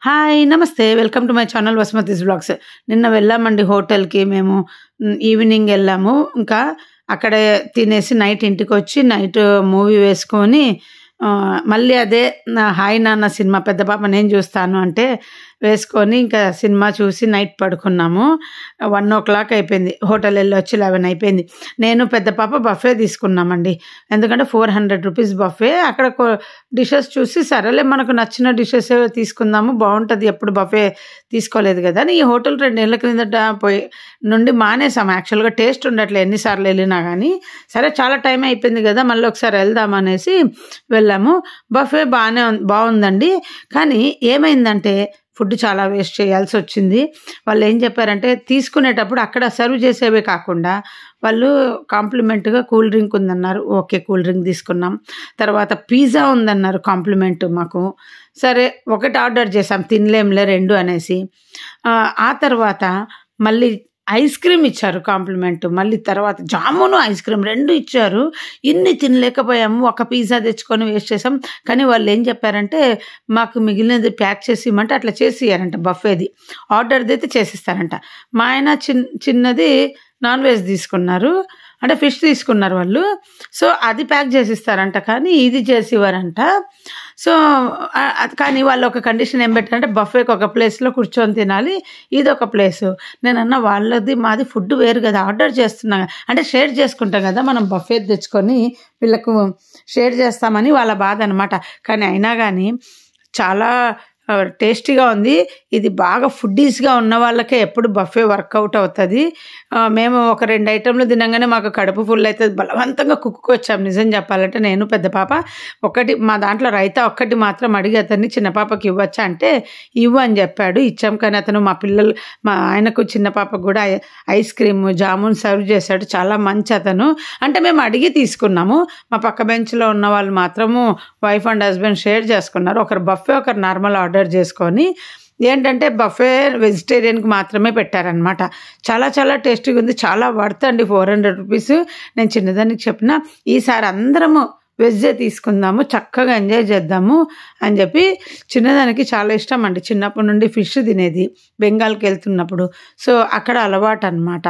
Hi నమస్తే welcome to my channel Vasumathi's blogs నిన్న వెళ్ళామండి హోటల్కి మేము మ్, ఈవినింగ్ వెళ్ళాము ఇంకా అక్కడే తినేసి నైట్ ఇంటికి వచ్చి నైట్ మూవీ వేసుకొని ఆ, మళ్ళీ అదే నా హాయ్ నాన్న సినిమా పెద్ద పాప నేను చూస్తాను అంటే వేసుకొని ఇంకా సినిమా చూసి నైట్ పడుకున్నాము వన్ ఓ క్లాక్ అయిపోయింది హోటల్ వెళ్ళి వచ్చి లెవెన్ అయిపోయింది నేను పెద్ద పాప బఫే తీసుకున్నామండి ఎందుకంటే ఫోర్ హండ్రెడ్ రూపీస్ బఫే అక్కడ డిషెస్ చూసి సరేలే మనకు నచ్చిన డిషెస్ తీసుకుందాము బాగుంటుంది ఎప్పుడు బఫే తీసుకోలేదు కదా అని ఈ హోటల్ రెండేళ్ల క్రిందట పోయి నుండి మానేసాము యాక్చువల్గా టేస్ట్ ఉండట్లే ఎన్నిసార్లు వెళ్ళినా కానీ సరే చాలా టైం అయిపోయింది కదా మళ్ళీ ఒకసారి వెళ్దాం అనేసి వెళ్ళాము బఫే బాగానే ఉం- బాగుందండి కానీ ఏమైందంటే ఫుడ్ చాలా వేస్ట్ చేయాల్సి వచ్చింది వాళ్ళు ఏం చెప్పారంటే తీసుకునేటప్పుడు అక్కడ సర్వ్ చేసేవే కాకుండా వాళ్ళు కాంప్లిమెంట్గా కూల్ డ్రింక్ ఉందన్నారు ఓకే కూల్ డ్రింక్ తీసుకున్నాం తర్వాత పిజ్జా ఉందన్నారు కాంప్లిమెంట్ మాకు సరే ఒకటి ఆర్డర్ చేసాం తినలేంలే రెండు అనేసి ఆ, ఆ తర్వాత మళ్ళీ ఐస్ క్రీమ్ ఇచ్చారు కాంప్లిమెంట్ మళ్ళీ తర్వాత జామును ఐస్ క్రీమ్ రెండు ఇచ్చారు ఇన్ని తినలేకపోయాము ఒక పిజ్జా తెచ్చుకొని వేస్ట్ చేసాం కానీ వాళ్ళు ఏం చెప్పారంటే మాకు మిగిలినది ప్యాక్ చేసి ఇవ్వమంటే అట్లా చేసి ఇయ్యారంట బఫేది ఆర్డర్ది అయితే చేసిస్తారంట మా ఆయన చిన్ చిన్నది నాన్ వెజ్ తీసుకున్నారు అంటే ఫిష్ తీసుకున్నారు వాళ్ళు సో అది ప్యాక్ చేసి ఇస్తారంట కానీ ఇది చేసి ఇవ్వరంట సో ఆ- అది కానీ వాళ్ళు ఒక కండిషన్ ఏం పెట్టారంటే బఫేకి ఒక ప్లేస్లో కూర్చొని తినాలి ఇది ఒక ప్లేసు నేను అన్న వాళ్ళది మాది ఫుడ్ వేరు కదా ఆర్డర్ చేస్తున్నా అంటే షేర్ చేసుకుంటాం కదా మనం బఫే తెచ్చుకొని వీళ్ళకు షేర్ చేస్తామని వాళ్ళ బాధ అనమాట కానీ అయినా కానీ చాలా ఆ, టేస్టీగా ఉంది ఇది బాగా ఫుడ్డీస్గా ఉన్న వాళ్ళకే ఎప్పుడు బఫే వర్కౌట్ అవుతుంది ఆ, మేము ఒక రెండు ఐటెంలు తినగానే మాకు కడుపు ఫుల్ అవుతుంది బలవంతంగా కుక్కు వచ్చాం నిజం చెప్పాలంటే నేను పెద్ద పాప ఒకటి మా దాంట్లో రైతా ఒక్కటి మాత్రం అడిగి అతన్ని చిన్న పాపకి ఇవ్వచ్చా అంటే ఇవ్వు అని చెప్పాడు ఇచ్చాం కానీ అతను మా పిల్లలు మా ఆయనకు చిన్న పాపకు కూడా ice- ice cream jamun serve చేశాడు చాలా మంచి అతను అంటే మేము అడిగి తీసుకున్నాము మా పక్క బెంచ్లో ఉన్న వాళ్ళు మాత్రము వైఫ్ అండ్ హస్బెండ్ షేర్ చేసుకున్నారు ఒకరు బఫే ఒకరు నార్మల్ ఆర్డర్ చేసుకొని ఏంటంటే బఫే వెజిటేరియన్కి మాత్రమే పెట్టారనమాట చాలా చాలా టేస్టీగా ఉంది చాలా వర్త్ అండి ఫోర్ హండ్రెడ్ రూపీస్ నేను చిన్నదానికి చెప్పిన ఈసారి అందరము వెజ్జే తీసుకుందాము చక్కగా ఎంజాయ్ చేద్దాము అని చెప్పి చిన్నదానికి చాలా ఇష్టం అండి చిన్నప్పటి నుండి ఫిష్ తినేది బెంగాల్కి వెళ్తున్నప్పుడు సో అక్కడ అలవాటు అనమాట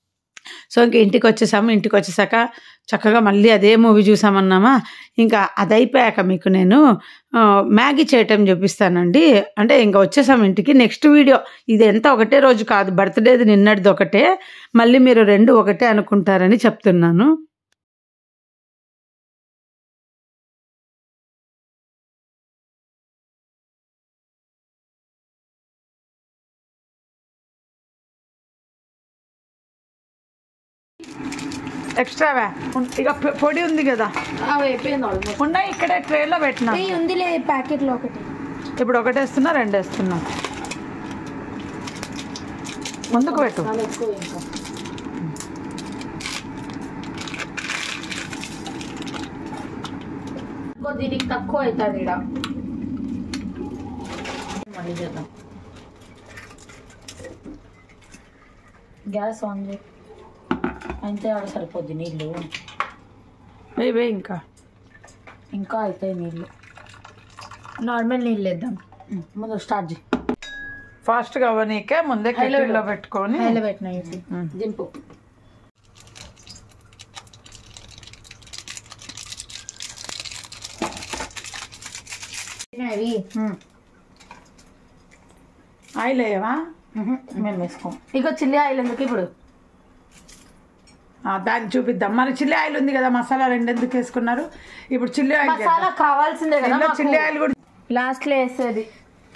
సో ఇంక ఇంటికి వచ్చేసాము ఇంటికి వచ్చేసాక చక్కగా మళ్ళీ అదే మూవీ చూసామన్నామా ఇంకా అది అయిపోయాక మీకు నేను ఆ, మ్యాగీ చేయటం చూపిస్తానండి అంటే ఇంకా వచ్చేసాం ఇంటికి నెక్స్ట్ వీడియో ఇది ఎంత ఒకటే రోజు కాదు బర్త్డేది నిన్నటిది ఒకటే మళ్ళీ మీరు రెండు ఒకటే అనుకుంటారని చెప్తున్నాను ఎక్స్ట్రావా ఇక పొ- పొడి ఉంది కదా అవి అయిపోయింది ఆల్మోస్ట్ ఉన్నాయి ఇక్కడే ట్రేలో పెట్టినా ఏ ఉందిలే ప్యాకెట్లో ఒకటి ఇప్పుడు ఒకటి వేస్తున్నా రెండు వేస్తున్నా ముందుకు పెట్టు చాలా ఎక్కువ ఇంకా ఇంకో దీనికి తక్కువ అవుతుంది ఇక్కడ మళ్ళీ చేద్దాం గ్యాస్ ఆన్ చేయి అంతే ఆడ సరిపోద్ది నీళ్ళు వేయి వేయి ఇంకా ఇంకా అవుతాయి నీళ్ళు నార్మల్ నీళ్ళు వేద్దాం ముందు స్టార్ట్ చేయి ఫాస్ట్గా అవ్వనీకే ముందే హైలో కెటిల్లో పెట్టుకొని హైలో పెట్టినా ఇది ఉమ్. దింపు అవి ఉమ్. ఆయిల్ వేయవా మేము వేసుకోం ఇక చిల్లి ఆయిల్ ఎందుకు ఇప్పుడు ఆ, దాన్ని చూపిద్దాం మరి చిల్లీ ఆయిల్ ఉంది కదా మసాలా రెండు ఎందుకు వేసుకున్నారు ఇప్పుడు చిల్లీ ఆయిల్ మసాలా చేద్దాం. కావాల్సిందే కదా దీనిలో మాకు. చిల్లీ ఆయిల్ కూడా లాస్ట్ లో వేసేది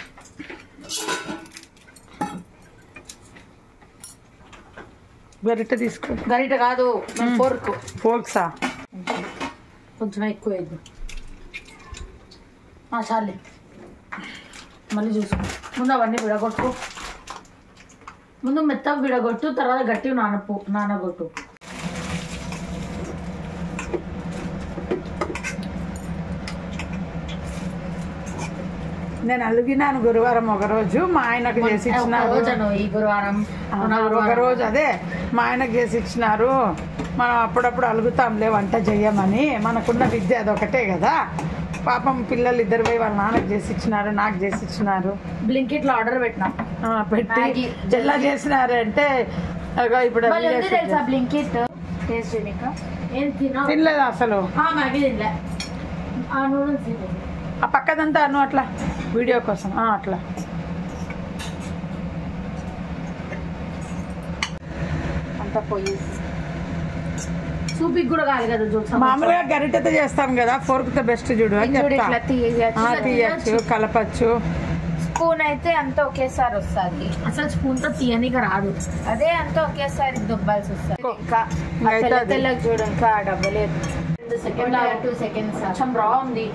గరిట తీసుకో గరిట కాదు మేము ఫోర్క్ ఫోక్సా కొంచెం ఎక్కువ వేద్దాం ఆ, చాలే మళ్ళీ చూసుకో ముందు అవన్నీ విడగొట్టుకో ముందు మెత్తగా విడగొట్టు తర్వాత గట్టి నానపు నానగొట్టు నేను అలిగినాను గురువారం ఒక రోజు మా ఆయనకు చేసి ఒక ఇచ్చినారు రోజు ఈ గురువారం ఆ, మొన్న ఒక గురువారం. రోజు అదే మా ఆయనకు చేసి ఇచ్చినారు మనం అప్పుడప్పుడు అలుగుతాంలే వంట చెయ్యమని మనకున్న విద్య అదొకటే కదా పాపం పిల్లలు ఇద్దరు పోయి వాళ్ళ నాన్నకి చేసి ఇచ్చినారు నాకు చేసి ఇచ్చినారు బ్లింకిట్లో ఆర్డర్ పెట్టినా ఆ, పెట్టి మ్యాగీ. ఎలా చేసినారు అంటే అగో ఇప్పుడు వాళ్ళు వీడియో ఉంది షూట్ తెలుసా బ్లింకిట్ టేస్ట్ చేయనిక ఏం తినా తినలేదు అసలు మ్యాగీ తినలే ఆ నూడిల్స్ తినలేదు ఆ పక్కదంతా అను అట్లా వీడియో కోసం ఆ, అట్లా అంతా పోయి సూపికి కూడా కాదు కదా జోక్స్ మామూలుగా గరిటెతో చేస్తాం కదా ఫోర్క్ తో బెస్ట్ చూడు అని చూడు చెప్తా ఇట్లా తీయచ్చు ఆ, తీయచ్చు కలపచ్చు స్పూన్ అయితే అంతా ఒకేసారి వస్తుంది అసలు స్పూన్ తో తీయనిక రాదు అదే అంతా ఒకేసారి దుబ్బాల్సి వస్తుంది కో. ఇంకా ఆ అయితే తెల్ల అది. తెల్లకి చూడు ఇంకా డబ్బలేదు రెండు సెకండ్ టూ సెకండ్స్ కొంచెం రా ఉంది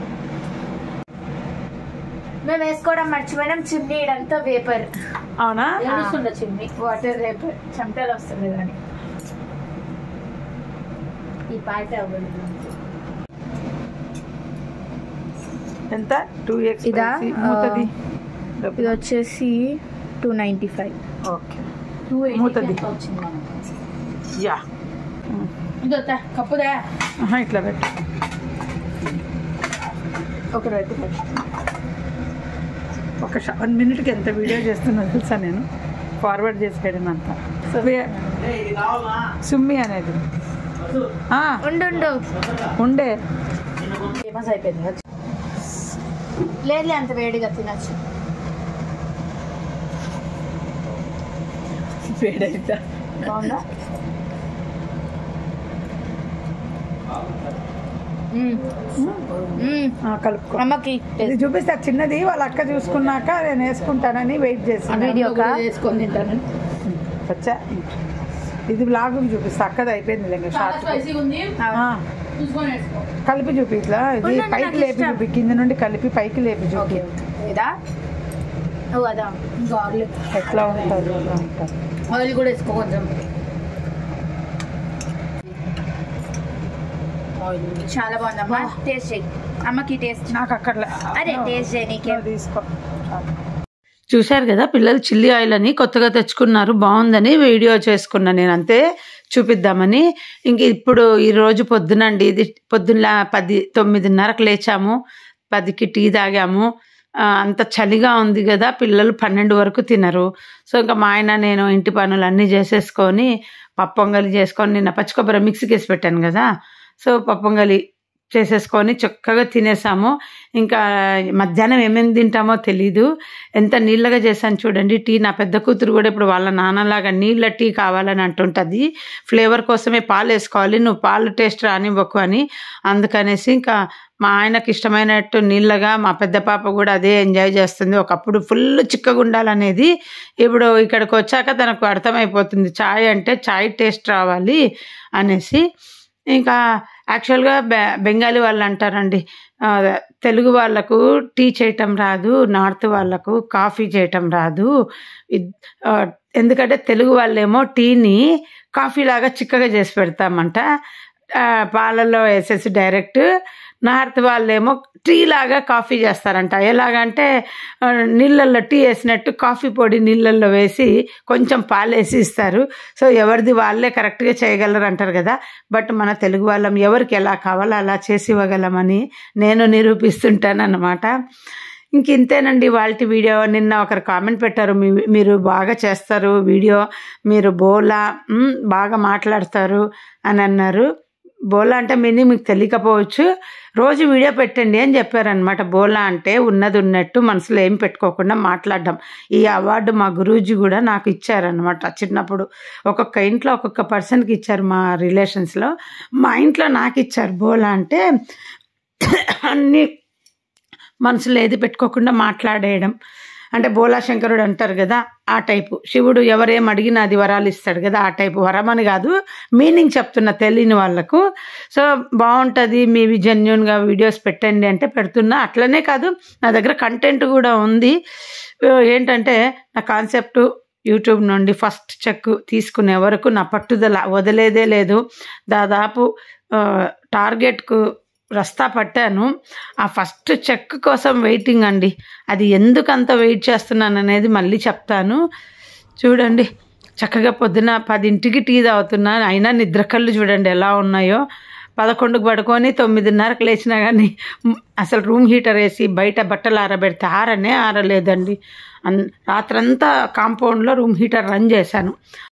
మేము వేసుకోవడం మర్చిపోయినాం చిమ్నీ ఇడంతా వేపర్ అవునా ఏడుస్తుండ చిమ్మి వాటర్ వేపర్ చెమటలు వస్తుంది కానీ ఈ పాట అవ్వదు ఎంత టూ ఎక్స్ ఇదా? మూతది ఇది వచ్చేసి two ninety five okay two మూతది. వచ్చింది మనకు యా ఇది వద్దా కప్పుదే ఆహా, ఇట్లా పెట్టు ఒక రోజు ఒక వన్ మినిట్కి ఎంత వీడియో చేస్తున్నా తెలుసా నేను ఫార్వర్డ్ చేసి పెట్టిన అంత సో సుమ్మి అనేది ఆ, ఉండు ఉండు ఉండే ఫేమస్ అయిపోయింది కదా లేదులే అంత వేడిగా తినచ్చు వేడైతే బాగుందా ఆ, కలుపుకో అమ్మకి ఇది చూపిస్తా చిన్నది వాళ్ళ అక్క చూసుకున్నాక నేను వేసుకుంటానని వెయిట్ చేసి వీడియోకా? చేసుకొని తింటానని వచ్చా ఇది బ్లాగ్ చూపిస్తా అక్కది అయిపోయింది ఇంకా చాలా షార్ట్ స్పైసీగా ఉంది చూసుకొని వేసుకో కలిపి చూపి ఇట్లా ఇది ఉండండి, పైకి నాకు లేపి ఇష్టం. చూపి కింద నుండి కలిపి పైకి లేపి చూపి ఓకే ఇదా ఓ అదా గార్లిక్ ఎట్లా ఉంటుంది ఎట్లా ఉంటుంది ఆయిల్ కూడా వేసుకో కొంచెం ఆయిల్ చాలా బాగుందమ్మా టేస్ట్ చేయి అమ్మకి టేస్ట్ నాకు అక్కడ అరే టేస్ట్ చేయి నీకే తీసుకో చూశారు కదా పిల్లలు చిల్లీ ఆయిల్ అని కొత్తగా తెచ్చుకున్నారు బాగుందని వీడియో చేసుకున్నా నేను అంతే చూపిద్దామని ఇంక ఇప్పుడు ఈ రోజు పొద్దునండి ఇది పొద్దున్న పది తొమ్మిదిన్నరకు లేచాము పదికి టీ తాగాము ఆ, అంత చలిగా ఉంది కదా పిల్లలు పన్నెండు వరకు తినరు సో ఇంకా మా ఆయన నేను ఇంటి పనులు అన్నీ చేసేసుకొని పప్పొంగలి చేసుకొని నిన్న పచ్చి కొబ్బరి మిక్సీకి వేసి పెట్టాను కదా సో పప్పొంగలి చేసేసుకొని చక్కగా తినేసాము ఇంకా మధ్యాహ్నం ఏమేమి తింటామో తెలీదు ఎంత నీళ్ళగా చేశాను చూడండి టీ నా పెద్ద కూతురు కూడా ఇప్పుడు వాళ్ళ నాన్నలాగా నీళ్ళ టీ కావాలని అంటుంటుంది ఫ్లేవర్ కోసమే పాలు వేసుకోవాలి నువ్వు పాలు టేస్ట్ రానివ్వకు అని అందుకనేసి ఇంకా మా ఆయనకి ఇష్టమైనట్టు నీళ్ళగా మా పెద్ద పాప కూడా అదే ఎంజాయ్ చేస్తుంది ఒకప్పుడు ఫుల్ చిక్కగా ఉండాలనేది ఇప్పుడు ఇక్కడికి వచ్చాక తనకు అర్థమైపోతుంది చాయ్ అంటే చాయ్ టేస్ట్ రావాలి అనేసి ఇంకా యాక్చువల్గా బె బెంగాలీ వాళ్ళు అంటారండి ఆ, తెలుగు వాళ్ళకు టీ చేయటం రాదు నార్త్ వాళ్ళకు కాఫీ చేయటం రాదు ఇద్- ఆ, ఎందుకంటే తెలుగు వాళ్ళేమో టీని కాఫీ లాగా చిక్కగా చేసి పెడతామంట ఆ, పాలల్లో వేసేసి డైరెక్ట్ నార్త్ వాళ్ళేమో టీ లాగా కాఫీ చేస్తారంట ఎలాగంటే ఆ, నీళ్ళల్లో టీ వేసినట్టు కాఫీ పొడి నీళ్ళల్లో వేసి కొంచెం పాలు వేసి ఇస్తారు సో ఎవరిది వాళ్ళే కరెక్ట్గా చేయగలరు అంటారు కదా బట్ మన తెలుగు వాళ్ళం ఎవరికి ఎలా కావాలో అలా చేసి ఇవ్వగలమని నేను నిరూపిస్తుంటాను అన్నమాట ఇంక ఇంతేనండి వాళ్ళ వీడియో నిన్న ఒకరు కామెంట్ పెట్టారు మీ మీరు బాగా చేస్తారు వీడియో మీరు బోలా మ్, బాగా మాట్లాడతారు అని అన్నారు బోలా అంటే మీనింగ్ మీకు తెలియకపోవచ్చు రోజు వీడియో పెట్టండి అని చెప్పారనమాట బోలా అంటే ఉన్నది ఉన్నట్టు మనసులో ఏం పెట్టుకోకుండా మాట్లాడడం ఈ అవార్డు మా గురూజీ కూడా నాకు ఇచ్చారనమాట చిన్నప్పుడు ఒక్కొక్క ఇంట్లో ఒక్కొక్క పర్సన్కి ఇచ్చారు మా రిలేషన్స్లో మా ఇంట్లో నాకు ఇచ్చారు బోలా అంటే అన్నీ మనసులో ఏది పెట్టుకోకుండా మాట్లాడేయడం అంటే బోలా శంకరుడు అంటారు కదా ఆ టైపు శివుడు ఎవరేం అడిగినా అది వరాలు ఇస్తాడు కదా ఆ టైపు వరం అని కాదు మీనింగ్ చెప్తున్నా తెలియని వాళ్ళకు సో బాగుంటుంది మీవి జెన్యున్గా వీడియోస్ పెట్టండి అంటే పెడుతున్నా అట్లనే కాదు నా దగ్గర కంటెంట్ కూడా ఉంది ఆ, ఏంటంటే నా కాన్సెప్ట్ యూట్యూబ్ నుండి ఫస్ట్ చెక్ తీసుకునే వరకు నా పట్టుదల వదిలేదే లేదు దాదాపు ఆ, టార్గెట్కు రస్తా పట్టాను ఆ ఫస్ట్ చెక్ కోసం వెయిటింగ్ అండి అది ఎందుకు అంత వెయిట్ చేస్తున్నాను అనేది మళ్ళీ చెప్తాను చూడండి చక్కగా పొద్దున పదింటికి టీ తాగుతున్నాను అయినా నిద్ర కళ్ళు చూడండి ఎలా ఉన్నాయో పదకొండుకు పడుకొని తొమ్మిదిన్నరకు లేచినా కానీ మ్, అసలు రూమ్ హీటర్ వేసి బయట బట్టలు ఆరబెడితే ఆరనే ఆరలేదండి అన్ రాత్రంతా కాంపౌండ్లో రూమ్ హీటర్ రన్ చేశాను